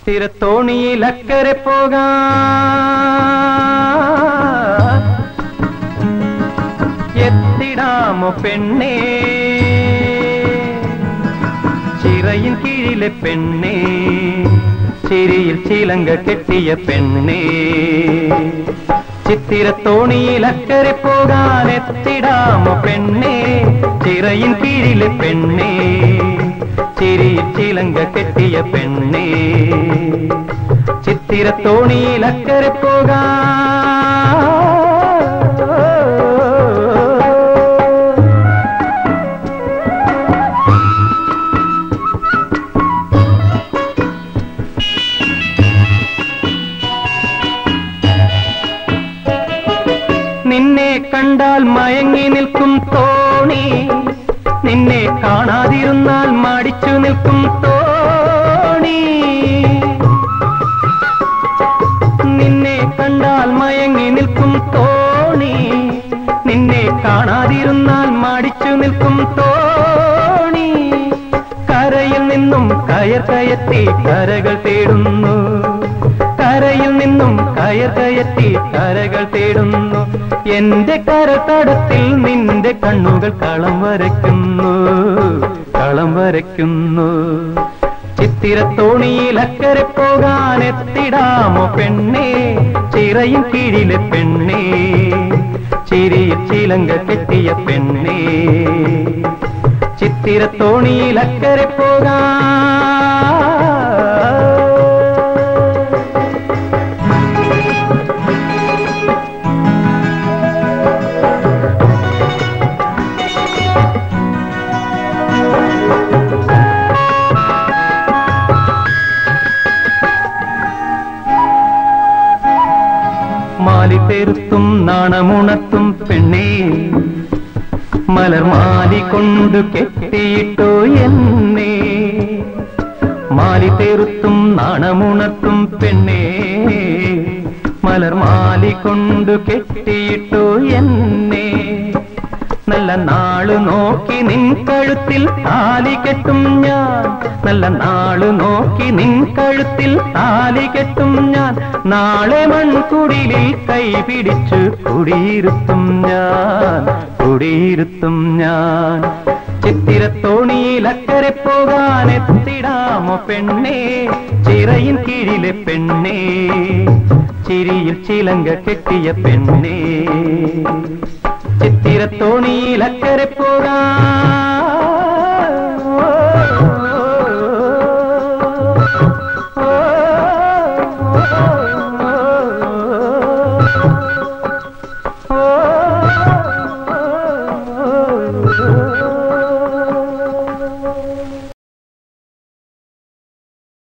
ചിത്തിരത്തോണിയിൽ അക്കരെ പോകാ എത്തിടാമോ പെണ്ണേ ചിറയിൻ കീഴിലെ പെണ്ണേ ചിരിയിൽ ചിലങ്ക കെട്ടിയ പെണ്ണേ ചിത്തിരത്തോണിയിൽ അക്കരെ പോകാൻ എത്തിടാമോ പെണ്ണേ ചിറയിൻ കീഴിലെ പെണ്ണേ ചിരിയിൽ ചിലങ്ക കെട്ടിയ പെണ്ണേ ചിത്തിരത്തോണിയിൽ അക്കരെ പോകാൻ നിന്നെ കണ്ടാൽ മയങ്ങി നിൽക്കും തോണി നിന്നെ കാണാതിരുന്നാൽ മടിച്ചു നിൽക്കും തോണി നിന്നെ കണ്ടാൽ മയങ്ങി നിൽക്കും തോണി നിന്നെ കാണാതിരുന്നാൽ മടിച്ചു നിൽക്കും തോണി കരയിൽ നിന്നും കയർ കയറ്റി കരകൾ തേടുന്നു കരയിൽ നിന്നും കയർ കയറ്റി കരകൾ തേടുന്നു എന്റെ കരത്തടത്തിൽ നിന്റെ കണ്ണുകൾ കളം വരയ്ക്കുന്നു കളം വരയ്ക്കുന്നു ചിത്തിരത്തോണിയിൽ അക്കരെ പോകാൻ എത്തിടാമോ പെണ്ണേ ചിറയും കീഴിലെ പെണ്ണേ ചിരിയിൽ ചിലങ്ക കെട്ടിയ പെണ്ണേ ചിത്തിരത്തോണിയിൽ അക്കരെ പോകാൻ മാലി പെരുത്തും നാണമുണർത്തും പെണ്ണേ മലർമാലി കൊണ്ടു കെട്ടിയിട്ടോ എന്നെ മാലി തെറുത്തും നാണമുണർത്തും പെണ്ണേ മലർമാലി കൊണ്ടു കെട്ടിയിട്ടോ എന്നെ നല്ല നാളു നോക്കി നിൻ കഴുത്തിൽ താലി കെട്ടും ഞാൻ നല്ല നാളു നോക്കി നിൻ കഴുത്തിൽ താലി കെട്ടും ഞാൻ നാളെ മൺകുടിലിൽ കൈ പിടിച്ചു കുടിയിരുത്തും ഞാൻ കുടിയിരുത്തും ഞാൻ ചിത്തിരത്തോണിയിൽ അക്കരെ പോകാൻ എത്തിടാമോ പെണ്ണേ ചിറയിൻ കീഴിലെ പെണ്ണേ ചിരിയിൽ ചിലങ്ക കെട്ടിയ പെണ്ണേ ചിത്തിരത്തോണിയിൽ അക്കരെ പോകാൻ